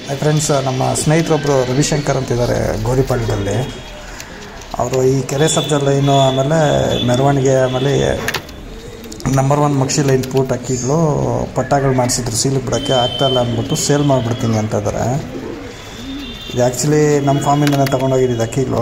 friends ನಮ್ಮ ಸ್ನೇಹಿತರೊಬ್ಬರು ರವಿಶಂಕರ್ ಅಂತಿದ್ದಾರೆ ಗೋರಿಪಾಳ್ಯದಲ್ಲಿ ಅವರು ಈ ಕೆರೆ ಸಬ್ಜ ಲೈನು ಆಮೇಲೆ ಮೆರವಣಿಗೆ ಆಮೇಲೆ ನಂಬರ್ ಒನ್ ಮಕ್ಷಿ ಲೈನ್ ಪೂಟ್ ಅಕ್ಕಿಗಳು ಪಟ್ಟಾಗಳು ಮಾಡಿಸಿದ್ರು ಸೀಲಿಗೆ ಬಿಡೋಕ್ಕೆ ಆಗ್ತಾಯಿಲ್ಲ ಅಂದ್ಬಿಟ್ಟು ಸೇಲ್ ಮಾಡಿಬಿಡ್ತೀನಿ ಅಂತ ಇದ್ದಾರೆ ಇದು ಆ್ಯಕ್ಚುಲಿ ನಮ್ಮ ಫಾರ್ಮಿಂದನೇ ತೊಗೊಂಡೋಗಿದ್ದು ಅಕ್ಕಿಗಳು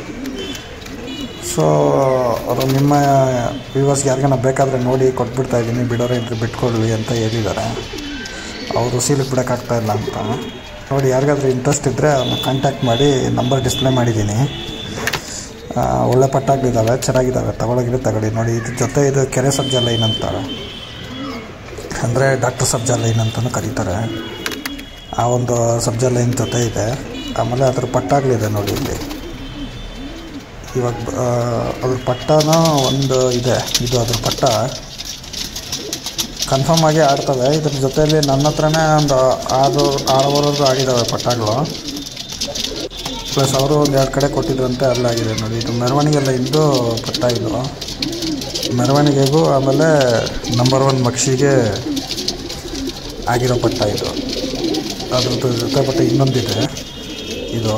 ಸೊ ಅವರು ನಿಮ್ಮ ವ್ಯೂವರ್ಸ್ಗೆ ಯಾರಿಗಾನ ಬೇಕಾದರೆ ನೋಡಿ ಕೊಟ್ಬಿಡ್ತಾ ಇದ್ದೀನಿ ಬಿಡೋರೆ ಇದ್ರೆ ಬಿಟ್ಕೊಳ್ಳಿ ಅಂತ ಹೇಳಿದ್ದಾರೆ ಅವರು ಸೀಲಿಗೆ ಬಿಡೋಕ್ಕಾಗ್ತಾ ಇಲ್ಲ ಅಂತ ನೋಡಿ ಯಾರಿಗಾದ್ರೂ ಇಂಟ್ರೆಸ್ಟ್ ಇದ್ದರೆ ಅವ್ರನ್ನ ಕಾಂಟ್ಯಾಕ್ಟ್ ಮಾಡಿ ನಂಬರ್ ಡಿಸ್ಪ್ಲೇ ಮಾಡಿದ್ದೀನಿ ಆ, ಒಳ್ಳೆ ಪಟ್ಟಾಗಳಿದ್ದಾವೆ ಚೆನ್ನಾಗಿದ್ದಾವೆ ತಗೊಳಗಿದ್ರೆ ತಗೊಳ್ಳಿ ನೋಡಿ ಇದ್ರ ಜೊತೆ ಇದು ಕೆರೆ ಸಬ್ಜ ಲೈನ್ ಅಂತಾರೆ ಅಂದರೆ ಡಾಕ್ಟರ್ ಸಬ್ಜಾ ಲೈನ್ ಅಂತಲೂ ಕರೀತಾರೆ ಆ ಒಂದು ಸಬ್ಜಾ ಲೈನ್ ಜೊತೆ ಇದೆ ಆಮೇಲೆ ಅದ್ರ ಪಟ್ಟಾಗಳಿದೆ ನೋಡಿ ಇಲ್ಲಿ ಇವಾಗ ಆ, ಅದ್ರ ಪಟ್ಟನ ಒಂದು ಇದೆ ಇದು ಅದ್ರ ಪಟ್ಟ ಕನ್ಫರ್ಮ್ ಆಗಿ ಆಡ್ತವೆ ಇದ್ರ ಜೊತೆಯಲ್ಲಿ ನನ್ನ ಹತ್ರನೇ ಒಂದು ಆರು ಆರೂವರೆವರೆಗೂ ಆಡಿದ್ದಾವೆ ಪಟ್ಟಗಳು ಪ್ಲಸ್ ಅವರು ಒಂದು ಎರಡು ಕಡೆ ಕೊಟ್ಟಿದ್ರಂತೆ ಅಲ್ಲಾಗಿದೆ ನೋಡಿ ಇದು ಮೆರವಣಿಗೆಲ್ಲ ಇದ್ದು ಪಟ್ಟ ಇದು ಮೆರವಣಿಗೆಗೂ ಆಮೇಲೆ ನಂಬರ್ ಒನ್ ಮಕ್ಷಿಗೆ ಆಗಿರೋ ಪಟ್ಟ ಇದು ಅದ್ರದ್ದು ಜೊತೆ ಪಟ್ಟ ಇನ್ನೊಂದಿದೆ ಇದು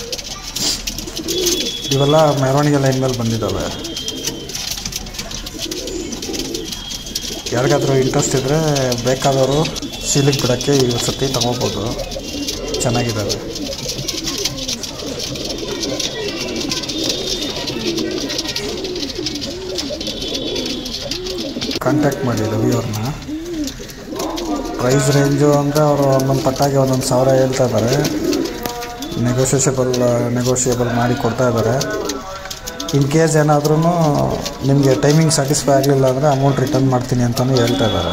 ಇವೆಲ್ಲ ಮೆರವಣಿಗೆ ಲೈನ್ ಮೇಲೆ ಬಂದಿದ್ದಾವೆ ಯಾರಿಗಾದ್ರೂ ಇಂಟ್ರೆಸ್ಟ್ ಇದ್ದರೆ ಬೇಕಾದವರು ಸೀಲಿಗೆ ಬಿಡೋಕ್ಕೆ ಈ ಸತಿ ತಗೋಬೋದು ಚೆನ್ನಾಗಿದ್ದಾವೆ ಕಾಂಟ್ಯಾಕ್ಟ್ ಮಾಡಿ ರವಿ ಅವ್ರನ್ನ ಪ್ರೈಸ್ ರೇಂಜು ಅಂದರೆ ಅವರು ಒಂದೊಂದು ಪಟ್ಟಾಗೆ ಒಂದೊಂದು ಸಾವಿರ ಹೇಳ್ತಾ ಇದ್ದಾರೆ ನೆಗೋಷಿಯೇಷಬಲ್ ನೆಗೋಷಿಯೇಬಲ್ ಮಾಡಿ ಕೊಡ್ತಾ ಇದ್ದಾರೆ ಇನ್ ಕೇಸ್ ಏನಾದ್ರೂ ನಿಮಗೆ ಟೈಮಿಂಗ್ ಸ್ಯಾಟಿಸ್ಫೈ ಆಗಲಿಲ್ಲ ಅಂದರೆ ಅಮೌಂಟ್ ರಿಟರ್ನ್ ಮಾಡ್ತೀನಿ ಅಂತಲೂ ಹೇಳ್ತಾ ಇದ್ದಾರೆ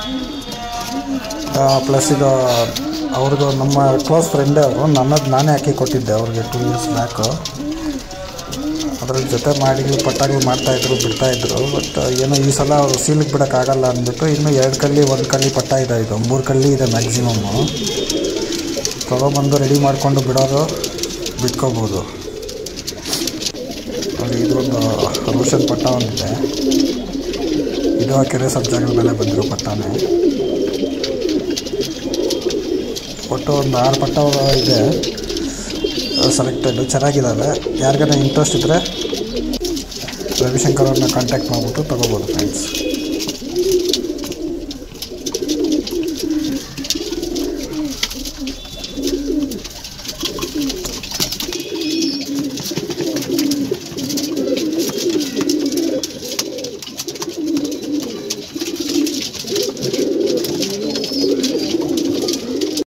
ಪ್ಲಸ್ ಇದು ಅವ್ರದ್ದು ನಮ್ಮ ಕ್ಲೋಸ್ ಫ್ರೆಂಡೇ ಅವರು ನನ್ನದು ನಾನೇ ಹಾಕಿ ಕೊಟ್ಟಿದ್ದೆ ಅವ್ರಿಗೆ ಟೂ ಇಯರ್ಸ್ ಬ್ಯಾಕು ಅದ್ರ ಜೊತೆ ಮಾಡಿ ಪಟ್ಟಾಗಳು ಮಾಡ್ತಾಯಿದ್ರು ಬಿಡ್ತಾಯಿದ್ರು ಬಟ್ ಏನೋ ಈ ಸಲ ಅವರು ಸೀಲಿಗೆ ಬಿಡೋಕ್ಕಾಗಲ್ಲ ಅಂದ್ಬಿಟ್ಟು ಇನ್ನೂ ಎರಡು ಕಳ್ಳಿ ಒಂದು ಕಳ್ಳಿ ಪಟ್ಟ ಇದೆ ಇದು ಮೂರು ಕಳ್ಳಿ ಇದೆ ಮ್ಯಾಕ್ಸಿಮಮ್ಮು ತೊಗೊಬಂದು ರೆಡಿ ಮಾಡಿಕೊಂಡು ಬಿಡೋರು ಬಿಟ್ಕೋಬೋದು ನೋಡಿ ಇದು ಒಂದು ರೋಷನ್ ಪಟ್ಟ ಒಂದಿದೆ ಇದು ಆ ಕೆರೆ ಸಬ್ಜಾಗಳ ಮೇಲೆ ಬಂದಿರೋ ಪಟ್ಟನೇ ಒಟ್ಟು ಒಂದು ಆರು ಪಟ್ಟ ಇದೆ ಸೆಲೆಕ್ಟೆಡ್ ಚೆನ್ನಾಗಿದ್ದಾವೆ ಯಾರಿಗಾನ ಇಂಟ್ರೆಸ್ಟ್ ಇದ್ದರೆ ರವಿಶಂಕರ್ ಅವ್ರನ್ನ ಕಾಂಟ್ಯಾಕ್ಟ್ ಮಾಡಿಬಿಟ್ಟು ತೊಗೋಬೋದು ಫ್ರೆಂಡ್ಸ್